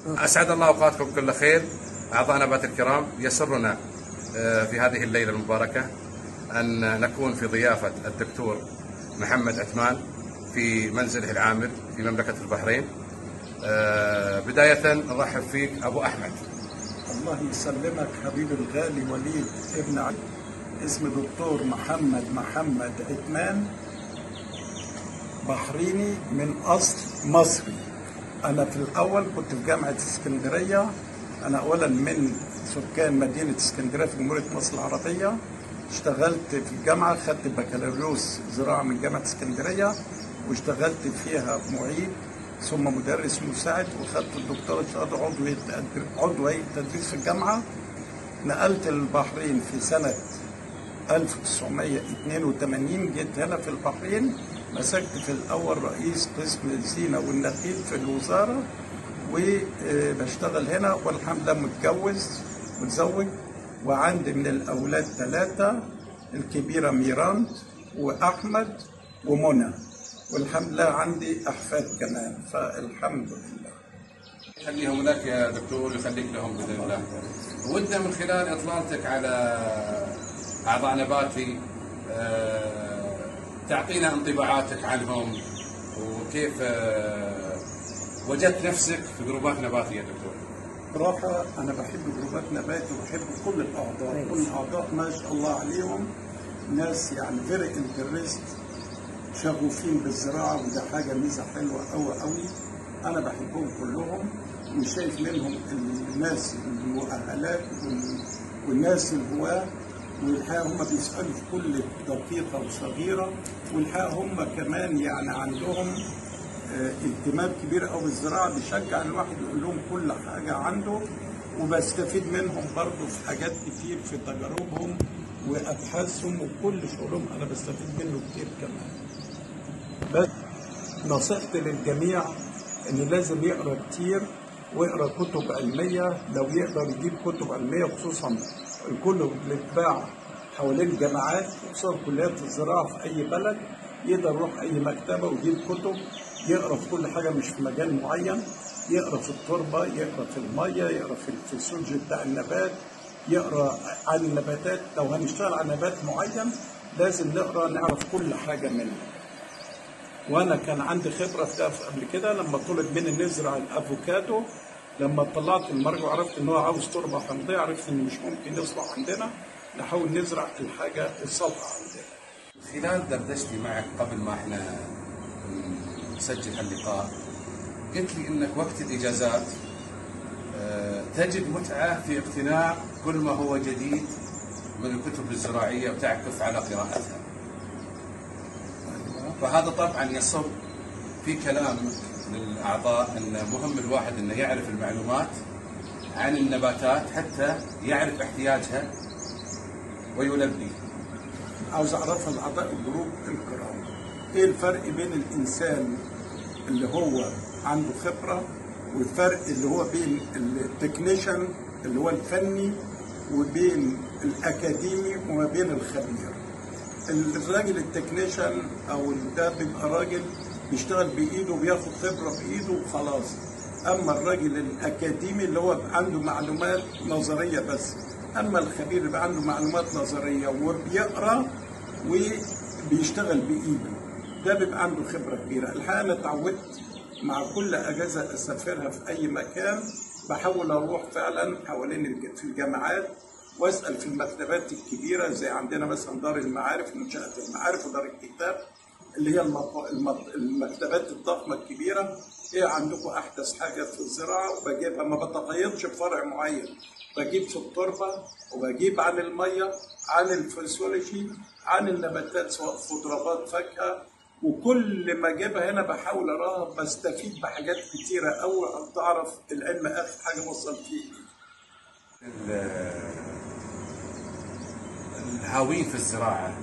اسعد الله اوقاتكم كل خير اعضاء نبات الكرام يسرنا آه، في هذه الليله المباركه ان نكون في ضيافه الدكتور محمد عثمان في منزله العامر في مملكه البحرين آه، بدايه ارحب فيك ابو احمد الله يسلمك حبيبي الغالي وليد ابن علي اسمي دكتور محمد محمد عثمان بحريني من اصل مصري انا في الاول كنت في جامعه اسكندريه انا اولا من سكان مدينه اسكندريه في جمهوريه مصر العربيه اشتغلت في الجامعه خدت بكالوريوس زراعه من جامعه اسكندريه واشتغلت فيها معيد ثم مدرس مساعد وخدت الدكتوراه شهاده عضو عضو هيئه التدريس في الجامعه نقلت البحرين في سنه 1982 جيت هنا في البحرين مسكت في الاول رئيس قسم الزينه والنخيل في الوزاره وبشتغل هنا والحمد لله متجوز متزوج وعندي من الاولاد ثلاثه الكبيره ميران واحمد ومنى والحمد لله عندي احفاد كمان فالحمد لله يخليهم لك يا دكتور ويخليك لهم باذن الله. ودنا من خلال اطلالتك على اعضاء نباتي آه، تعطينا انطباعاتك عنهم وكيف آه، وجدت نفسك في جروبات نباتيه يا دكتور. صراحة أنا بحب جروبات نباتي وبحب كل الأعضاء، كل الأعضاء ما شاء الله عليهم ناس يعني فيري انترست شغوفين بالزراعة وده حاجة ميزة حلوة أوي أوي أنا بحبهم كلهم وشايف منهم الناس المؤهلات وال- والناس الهواة والحقيقة هم بيسألوا في كل دقيقة وصغيرة والحقيقة هم كمان يعني عندهم آه، اهتمام كبير قوي بالزراعه بيشجع الواحد يقول لهم كل حاجه عنده وبستفيد منهم برضه في حاجات كتير في تجاربهم وابحاثهم وكل شغلهم انا بستفيد منه كتير كمان. بس نصيحتي للجميع ان لازم يقرا كتير ويقرا كتب علميه لو يقدر يجيب كتب علميه خصوصا الكتب اللي بتتباع حوالين الجامعات خصوصا كليات الزراعه في اي بلد يقدر يروح اي مكتبه ويجيب كتب يقرا في كل حاجه مش في مجال معين يقرا في التربه يقرا في الميه يقرا في الفسيولوجي بتاع النبات يقرا عن النباتات لو هنشتغل على نبات معين لازم نقرا نعرف كل حاجه منه وانا كان عندي خبره في ده قبل كده لما طلب مني نزرع الافوكادو لما طلعت المرجع وعرفت ان هو عاوز تربه حمضيه عرفت ان مش ممكن يصلح عندنا نحاول نزرع الحاجه الصالحه عندنا خلال دردشتي معك قبل ما احنا نسجل هاللقاء قلت لي انك وقت الاجازات آه، تجد متعه في اقتناء كل ما هو جديد من الكتب الزراعيه وتعكف على قراءتها. فهذا طبعا يصب في كلام للاعضاء ان مهم الواحد انه يعرف المعلومات عن النباتات حتى يعرف احتياجها ويلبي. عاوز اعرفها لاعضاء الجروب الكرام ايه الفرق بين الانسان اللي هو عنده خبره والفرق اللي هو بين التكنيشن اللي هو الفني وبين الاكاديمي وما بين الخبير الراجل التكنيشن او ده بيبقى راجل بيشتغل بايده وبياخد خبره بايده وخلاص اما الراجل الاكاديمي اللي هو عنده معلومات نظريه بس اما الخبير اللي عنده معلومات نظريه وبيقرا وبيشتغل بايده ده بيبقى عنده خبره كبيره الحقيقه انا اتعودت مع كل اجازه اسافرها في اي مكان بحاول اروح فعلا حوالين الج- في الجامعات واسال في المكتبات الكبيره زي عندنا مثلا دار المعارف منشاه المعارف ودار الكتاب اللي هي المط- المط- المكتبات الضخمه الكبيره ايه عندكم احدث حاجه في الزراعه وبجيبها ما بتقيدش بفرع معين بجيب في التربه وبجيب عن الميه عن الفسيولوجي عن النباتات سواء خضروات فاكهه وكل ما اجيبها هنا بحاول اراها بستفيد بحاجات كتيره قوي تعرف العلم اخر حاجه وصل فيه الهاوين في الزراعة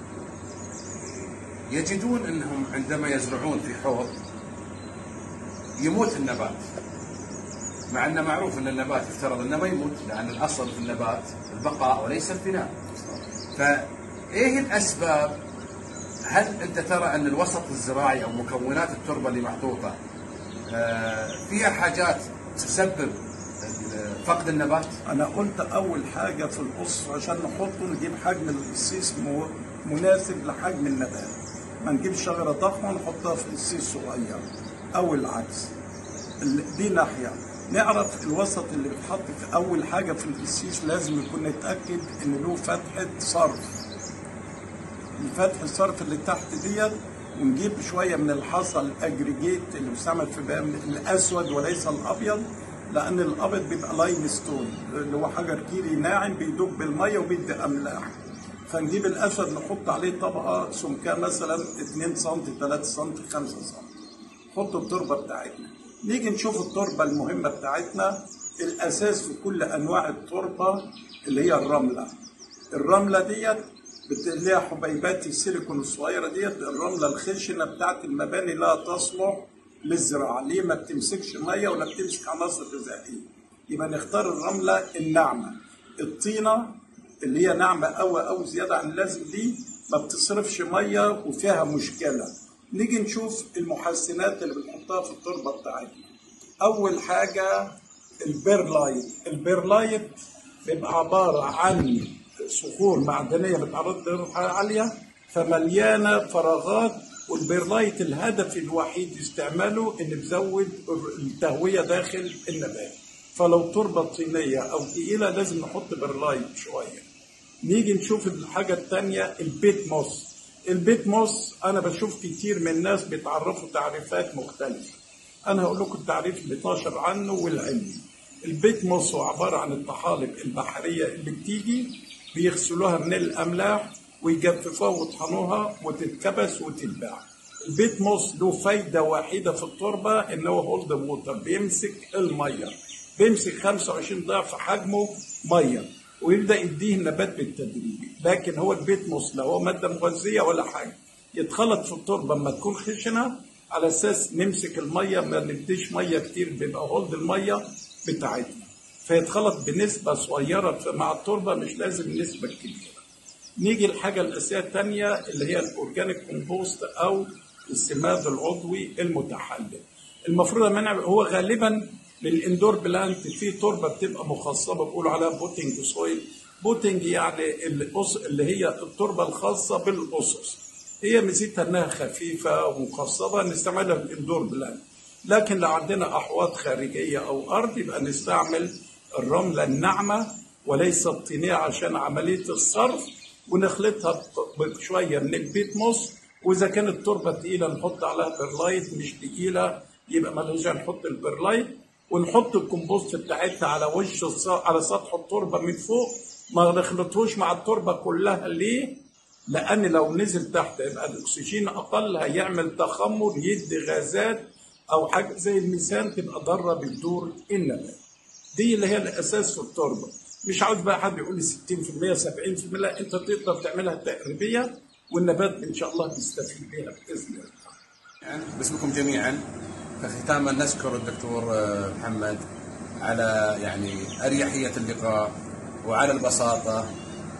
يجدون أنهم عندما يزرعون في حوض يموت النبات مع أنه معروف أن النبات يفترض أنه ما يموت لأن الأصل في النبات البقاء وليس الفناء فإيه الأسباب هل أنت ترى أن الوسط الزراعي أو مكونات التربة اللي محطوطة آه، فيها حاجات تسبب فقد النبات؟ انا قلت اول حاجه في القص عشان نحطه نجيب حجم القصيص مو- مناسب لحجم النبات ما نجيبش شجره ضخمه ونحطها في قصيص صغير او العكس ال- دي ناحيه نعرف الوسط اللي بيتحط في اول حاجه في القصيص لازم يكون نتاكد ان له فتحه صرف الفتح الصرف اللي تحت ديت ونجيب شويه من الحصى الاجريجيت اللي بيستعمل في بقى الاسود وليس الابيض لان الابيض بيبقى لايم ستون اللي هو حجر كيري ناعم بيدوب بالميه وبيدي املاح فنجيب الاسود نحط عليه طبقه سمكها مثلا 2 سم 3 سم 5 سم نحط التربه بتاعتنا نيجي نشوف التربه المهمه بتاعتنا الاساس في كل انواع التربه اللي هي الرمله الرمله ديت بت- اللي هي حبيبات السيليكون الصغيره ديت الرمله الخشنه بتاعت المباني لا تصلح للزراعه ليه ما بتمسكش ميه ولا بتمسك عناصر غذائيه يبقى نختار الرمله الناعمه الطينه اللي هي ناعمه قوي قوي زياده عن اللازم دي ما بتصرفش ميه وفيها مشكله نيجي نشوف المحسنات اللي بنحطها في التربه بتاعتنا اول حاجه البيرلايت البيرلايت بيبقى عباره عن صخور معدنيه بتعرض لدرجه عاليه فمليانه فراغات والبيرلايت الهدف الوحيد استعماله ان بزود التهويه داخل النبات فلو تربه طينيه او تقيله لازم نحط بيرلايت شويه نيجي نشوف الحاجة التانية البيت موس البيت موس أنا بشوف كتير من الناس بيتعرفوا تعريفات مختلفة أنا هقول لكم التعريف اللي نشر عنه والعلمي البيت موس هو عبارة عن الطحالب البحرية اللي بتيجي بيغسلوها من الأملاح ويجففوها ويطحنوها وتتكبس وتتباع البيت موس له فايدة واحدة في التربة إن هو هولد ووتر بيمسك المية بيمسك 25 ضعف حجمه مية ويبدا يديه النبات بالتدريج لكن هو البيت موس لا هو ماده مغذيه ولا حاجه يتخلط في التربه لما تكون خشنه على اساس نمسك الميه ما نديش ميه كتير بيبقى هولد الميه بتاعتنا فيتخلط بنسبه صغيره مع التربه مش لازم النسبه الكبيره نيجي الحاجة الأساسية الثانية اللي هي الأورجانيك كومبوست أو السماد العضوي المتحلل. المفروض يا منع هو غالبا للإندور بلانت في تربة بتبقى مخصبة بيقولوا عليها بوتنج سويل. بوتنج يعني الأس اللي هي التربة الخاصة بالأسس. هي ميزتها إنها خفيفة ومخصبة نستعملها في الإندور بلانت. لكن لو عندنا أحواض خارجية أو أرض يبقى نستعمل الرملة الناعمة وليس الطينية عشان عملية الصرف ونخلطها بشوية من البيت موس وإذا كانت التربة تقيلة نحط عليها بيرلايت مش تقيلة يبقى مالهاش نحط البيرلايت ونحط الكمبوست بتاعتها على وش الص... على سطح التربة من فوق ما نخلطهوش مع التربة كلها ليه؟ لأن لو نزل تحت يبقى الأكسجين أقل هيعمل تخمر يدي غازات أو حاجة زي الميثان تبقى ضارة بتدور النبات. دي اللي هي الاساس في التربه مش عاوز بقى حد يقول لي 60% 70% لا انت تقدر تعملها تقريبيه والنبات ان شاء الله بيستفيد بيها باذن الله يعني باسمكم جميعا فختاما نشكر الدكتور آه، محمد على يعني اريحيه اللقاء وعلى البساطه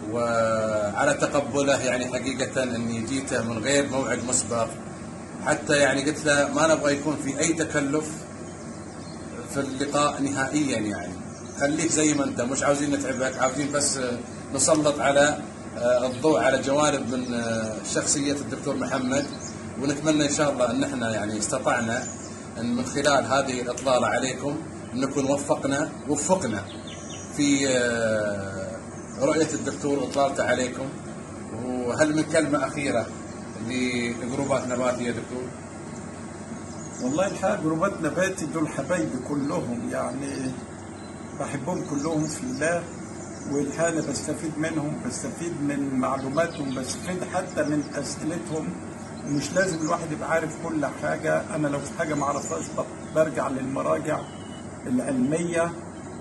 وعلى تقبله يعني حقيقه اني جيته من غير موعد مسبق حتى يعني قلت له ما نبغى يكون في اي تكلف في اللقاء نهائيا يعني خليك زي ما انت مش عاوزين نتعبك عاوزين بس آه، نسلط على آه، الضوء على جوانب من آه، شخصيه الدكتور محمد ونتمنى ان شاء الله ان احنا يعني استطعنا ان من خلال هذه الاطلاله عليكم ان نكون وفقنا وفقنا في آه، رؤيه الدكتور واطلالته عليكم وهل من كلمه اخيره لجروبات نباتيه يا دكتور؟ والله الحقيقة جروبات نباتي دول حبايبي كلهم يعني بحبهم كلهم في الله والحقيقة أنا بستفيد منهم بستفيد من معلوماتهم بستفيد حتى من أسئلتهم ومش لازم الواحد يبقى عارف كل حاجة أنا لو في حاجة ما أعرفهاش ب- برجع للمراجع العلمية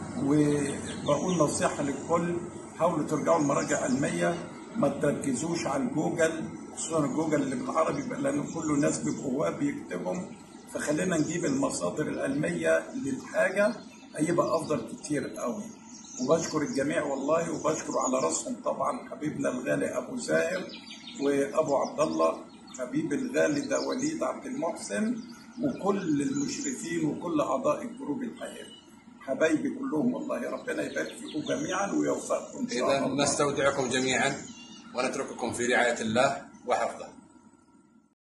وبقول نصيحة للكل حاولوا ترجعوا لمراجع علمية ما تركزوش على الجوجل خصوصا الجوجل اللي بالعربي بقى لأن كله ناس بيبقوا هواه بيكتبهم فخلينا نجيب المصادر العلمية للحاجة هيبقى أفضل كتير قوي وبشكر الجميع والله وبشكر على راسهم طبعا حبيبنا الغالي أبو زاهر وأبو عبد الله حبيب الغالي ده وليد عبد المحسن وكل المشرفين وكل أعضاء الجروب الحقيقي حبايبي كلهم والله ربنا يبارك فيكم جميعا ويوفقكم ان شاء اذا الله نستودعكم جميعا ونترككم في رعايه الله وحفظه